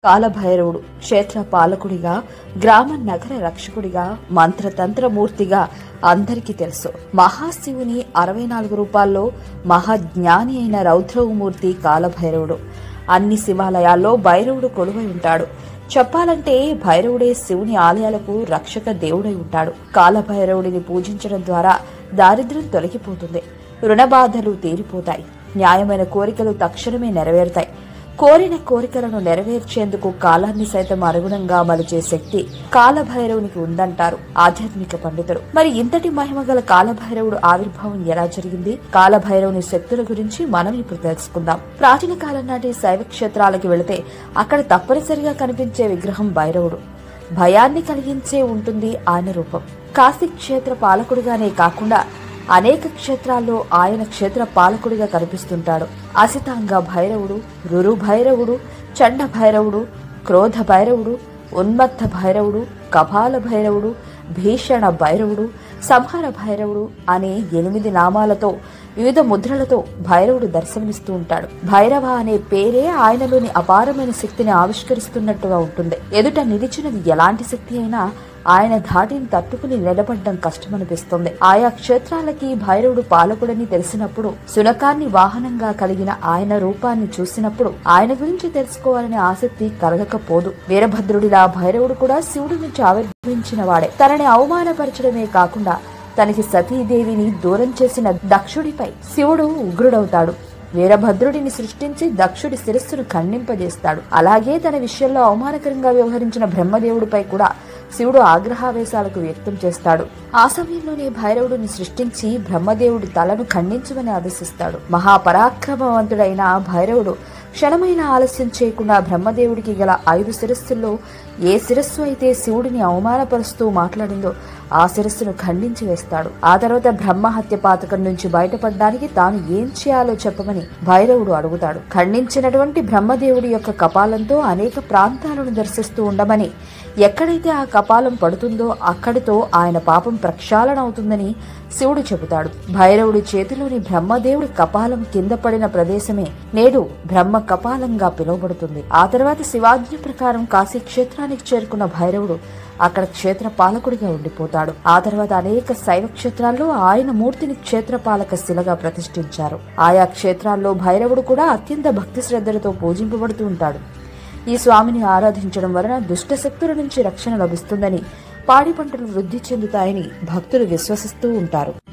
కాలభైరవుడు క్షేత్ర పాలకుడిగా గ్రామ నగర రక్షకుడిగా మంత్రతంత్ర మూర్తిగా అందరికీ తెలుసు మహాశివుని అరవై నాలుగు రూపాల్లో మహాజ్ఞాని అయిన రౌద్రవమూర్తి కాలభైరవుడు అన్ని శివాలయాల్లో భైరవుడు కొలువై ఉంటాడు చెప్పాలంటే భైరవుడే శివుని ఆలయాలకు రక్షక దేవుడై ఉంటాడు కాలభైరవుడిని పూజించడం ద్వారా దారిద్ర్యం తొలగిపోతుంది రుణబాధలు తీరిపోతాయి న్యాయమైన కోరికలు తక్షణమే నెరవేరుతాయి కోరిన కోరికలను నెరవేర్చేందుకు కాలాన్ని సైతం అనుగుణంగా మలిచే శక్తి కాలభైరవునికి ఉందంటారు ఆధ్యాత్మిక పండితులు మరి ఇంతటి మహిమగల కాలభైరవుడు ఆవిర్భావం ఎలా జరిగింది కాలభైరవుని శక్తుల గురించి మనం ఇప్పుడు తెలుసుకుందాం ప్రాచీన కాలం నాటి శైవ క్షేత్రాలకు వెళితే అక్కడ తప్పనిసరిగా కనిపించే విగ్రహం భైరవుడు భయాన్ని కలిగించే ఉంటుంది ఆయన రూపం కాశీ క్షేత్ర పాలకుడిగానే కాకుండా అనేక క్షేత్రాల్లో ఆయన క్షేత్ర పాలకుడిగా కనిపిస్తుంటాడు అసితాంగ భైరవుడు రురు భైరవుడు చండ భైరవుడు క్రోధ భైరవుడు ఉన్మత్త భైరవుడు కపాల భైరవుడు భీషణ భైరవుడు సంహార భైరవుడు అనే ఎనిమిది నామాలతో వివిధ ముద్రలతో భైరవుడు దర్శనమిస్తూ ఉంటాడు భైరవ అనే పేరే ఆయనలోని అపారమైన శక్తిని ఆవిష్కరిస్తున్నట్టుగా ఉంటుంది ఎదుట నిలిచినది ఎలాంటి శక్తి అయినా ఆయన ధాటిని తట్టుకుని నిలబడడం కష్టమనిపిస్తుంది ఆయా క్షేత్రాలకి భైరవుడు పాలకుడని తెలిసినప్పుడు శునకాన్ని వాహనంగా కలిగిన ఆయన రూపాన్ని చూసినప్పుడు ఆయన గురించి తెలుసుకోవాలనే ఆసక్తి కలగకపోదు వీరభద్రుడిలా భైరవుడు కూడా శివుడి నుంచి ఆవిర్భవించిన వాడే తనని అవమానపరచడమే కాకుండా తనకి సతీదేవిని దూరం చేసిన దక్షుడిపై శివుడు ఉగ్రుడవుతాడు వీరభద్రుడిని సృష్టించి దక్షుడి శిరస్సును ఖండింపజేస్తాడు అలాగే తన విషయంలో అవమానకరంగా వ్యవహరించిన బ్రహ్మదేవుడిపై కూడా శివుడు ఆగ్రహావేశాలకు వ్యక్తం చేస్తాడు ఆ సమయంలోనే భైరవుడిని సృష్టించి బ్రహ్మదేవుడి తలను ఖండించమని ఆదేశిస్తాడు మహాపరాక్రమవంతుడైన భైరవుడు క్షణమైన ఆలస్యం చేయకుండా బ్రహ్మదేవుడికి గల ఐదు శిరస్సుల్లో ఏ శిరస్సు అయితే శివుడిని అవమానపరుస్తూ మాట్లాడిందో ఆ శిరస్సును ఖండించి వేస్తాడు ఆ తర్వాత బ్రహ్మ హత్య పాతకం నుంచి బయటపడడానికి తాను ఏం చేయాలో చెప్పమని భైరవుడు అడుగుతాడు ఖండించినటువంటి బ్రహ్మదేవుడి యొక్క కపాలంతో అనేక ప్రాంతాలను దర్శిస్తూ ఉండమని ఎక్కడైతే ఆ కపాలం పడుతుందో అక్కడితో ఆయన పాపం ప్రక్షాళన అవుతుందని శివుడు చెబుతాడు భైరవుడి చేతిలోని బ్రహ్మదేవుడి కపాలం కింద పడిన ప్రదేశమే నేడు బ్రహ్మ కపాలంగా పిలువబడుతుంది ఆ తర్వాత శివాజ్ఞ ప్రకారం కాశీ క్షేత్రానికి చేరుకున్న భైరవుడు అక్కడ క్షేత్ర పాలకుడిగా ఉండిపోతాడు ఆ తర్వాత అనేక శైవ క్షేత్రాల్లో ఆయన మూర్తిని క్షేత్రపాలక శిలగా ప్రతిష్ఠించారు ఆయా క్షేత్రాల్లో భైరవుడు కూడా అత్యంత భక్తి శ్రద్ధలతో పూజింపబడుతూ ఉంటాడు ఈ స్వామిని ఆరాధించడం వలన దుష్ట శక్తుల నుంచి రక్షణ లభిస్తుందని పాడి పంటలు వృద్ధి చెందుతాయని భక్తులు విశ్వసిస్తూ ఉంటారు